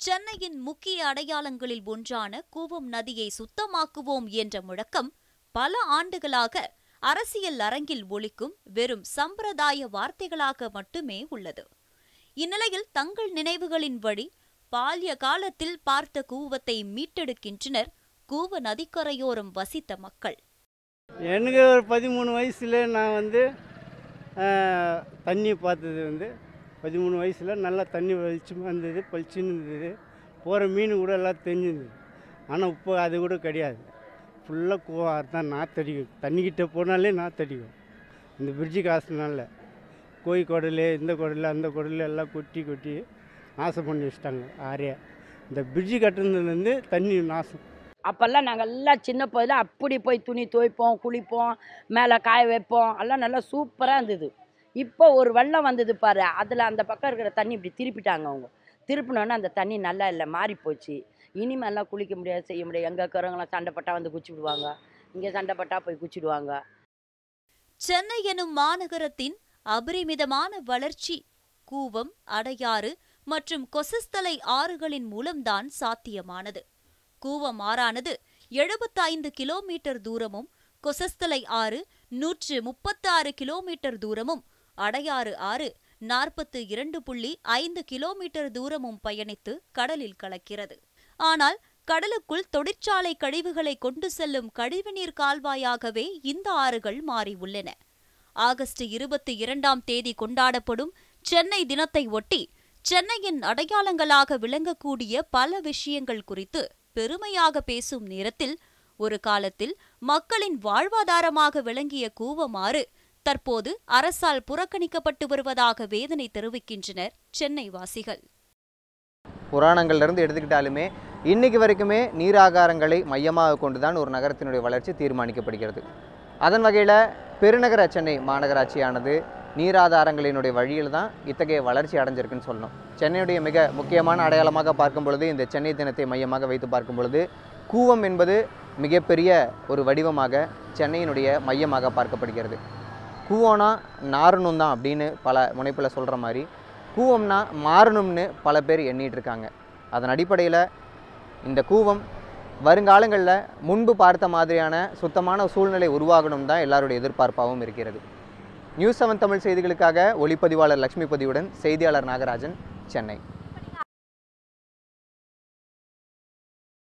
சென்னையின் முக்கிய அடையாளங்களில் ஒன்றான கூவம் நதியை சுத்தமாக்குவோம் என்ற முழக்கம் பல ஆண்டுகளாக அரசியல் அரங்கில் ஒலிக்கும் வெறும் சம்பிரதாய வார்த்தைகளாக மட்டுமே உள்ளது இந்நிலையில் தங்கள் நினைவுகளின் வழி பால்ய காலத்தில் பார்த்த கூவத்தை மீட்டெடுக்கின்றனர் கூவ நதிக்கரையோரம் வசித்த மக்கள் எனக்கு ஒரு பதிமூணு வயசில் நான் வந்து ஆஹ், தண்ணி பார்த்தது வந்து பதிமூணு வயசில் நல்லா தண்ணி வெளிச்சமாக இருந்தது பளிச்சுன்னு இருந்தது போகிற மீன் கூட எல்லாம் தெரிஞ்சிருந்தது ஆனால் இப்போ அது கூட கிடையாது ஃபுல்லாக கூவார் தான் நாத்தடிக்கும் தண்ணிக்கிட்ட போனாலே நாத்தடிக்கும் இந்த பிரிட்ஜு காசுனால கோழி குடல் இந்த குடல் அந்த குடல் எல்லாம் கொட்டி கொட்டி நாசம் பண்ணி வச்சிட்டாங்க ஆறையா இந்த பிரிட்ஜு கட்டுனதுலேருந்து தண்ணி நாசம் அப்போல்லாம் நாங்கள் எல்லாம் சின்ன போதில் அப்படி போய் துணி துவைப்போம் குளிப்போம் மேலே காய வைப்போம் எல்லாம் நல்லா சூப்பராக இருந்தது இப்போ ஒரு வெள்ளம் வந்தது பாரு அதில் அந்த பக்கம் இருக்கிற தண்ணி இப்படி திருப்பிட்டாங்க அவங்க திருப்பினோன்னே அந்த தண்ணி நல்லா இல்லை மாறி போச்சு இனிமேலாம் குளிக்க முடியாது செய்ய முடியாது எங்கே இருக்கிறவங்களாம் சண்டை பட்டா வந்து குச்சி விடுவாங்க இங்கே சண்டை பட்டா போய் குச்சிடுவாங்க சென்னை எனும் மாநகரத்தின் அபரிமிதமான வளர்ச்சி கூவம் அடையாறு மற்றும் கொசஸ்தலை ஆறுகளின் மூலம்தான் சாத்தியமானது கூவம் ஆறானது எழுபத்தைந்து கிலோமீட்டர் தூரமும் கொசஸ்தலை ஆறு நூற்று முப்பத்தாறு கிலோமீட்டர் தூரமும் அடையாறு ஆறு நாற்பத்து இரண்டு புள்ளி ஐந்து கிலோமீட்டர் தூரமும் பயணித்து கடலில் கலக்கிறது ஆனால் கடலுக்குள் தொழிற்சாலை கழிவுகளை கொண்டு செல்லும் கழிவுநீர் கால்வாயாகவே இந்த ஆறுகள் மாறியுள்ளன ஆகஸ்ட் இருபத்தி இரண்டாம் தேதி கொண்டாடப்படும் சென்னை தினத்தை ஒட்டி சென்னையின் அடையாளங்களாக விளங்கக்கூடிய பல விஷயங்கள் குறித்து பெருமையாக பேசும் நேரத்தில் ஒரு காலத்தில் மக்களின் வாழ்வாதாரமாக விளங்கிய கூவமாறு தற்போது அரசால் புறக்கணிக்கப்பட்டு வருவதாக வேதனை தெரிவிக்கின்றனர் சென்னை வாசிகள் புராணங்கள்லேருந்து எடுத்துக்கிட்டாலுமே இன்னைக்கு வரைக்குமே நீராகாரங்களை மையமாக கொண்டு தான் ஒரு நகரத்தினுடைய வளர்ச்சி தீர்மானிக்கப்படுகிறது அதன் வகையில் பெருநகர சென்னை மாநகராட்சியானது நீராதாரங்களினுடைய வழியில் தான் இத்தகைய வளர்ச்சி அடைஞ்சிருக்குன்னு சொல்லணும் சென்னையுடைய மிக முக்கியமான அடையாளமாக பார்க்கும் பொழுது இந்த சென்னை தினத்தை மையமாக வைத்து பார்க்கும் பொழுது கூவம் என்பது மிகப்பெரிய ஒரு வடிவமாக சென்னையினுடைய மையமாக பார்க்கப்படுகிறது கூவம்னா நாரணும் தான் அப்படின்னு பல முனைப்பில் சொல்கிற மாதிரி கூவம்னா மாறணும்னு பல பேர் எண்ணிட்டு இருக்காங்க அதன் அடிப்படையில் இந்த கூவம் வருங்காலங்களில் முன்பு பார்த்த மாதிரியான சுத்தமான சூழ்நிலை உருவாகணும் தான் எல்லாருடைய எதிர்பார்ப்பாகவும் இருக்கிறது நியூஸ் செவன் தமிழ் செய்திகளுக்காக ஒளிப்பதிவாளர் லட்சுமி பதிவுடன் செய்தியாளர் நாகராஜன் சென்னை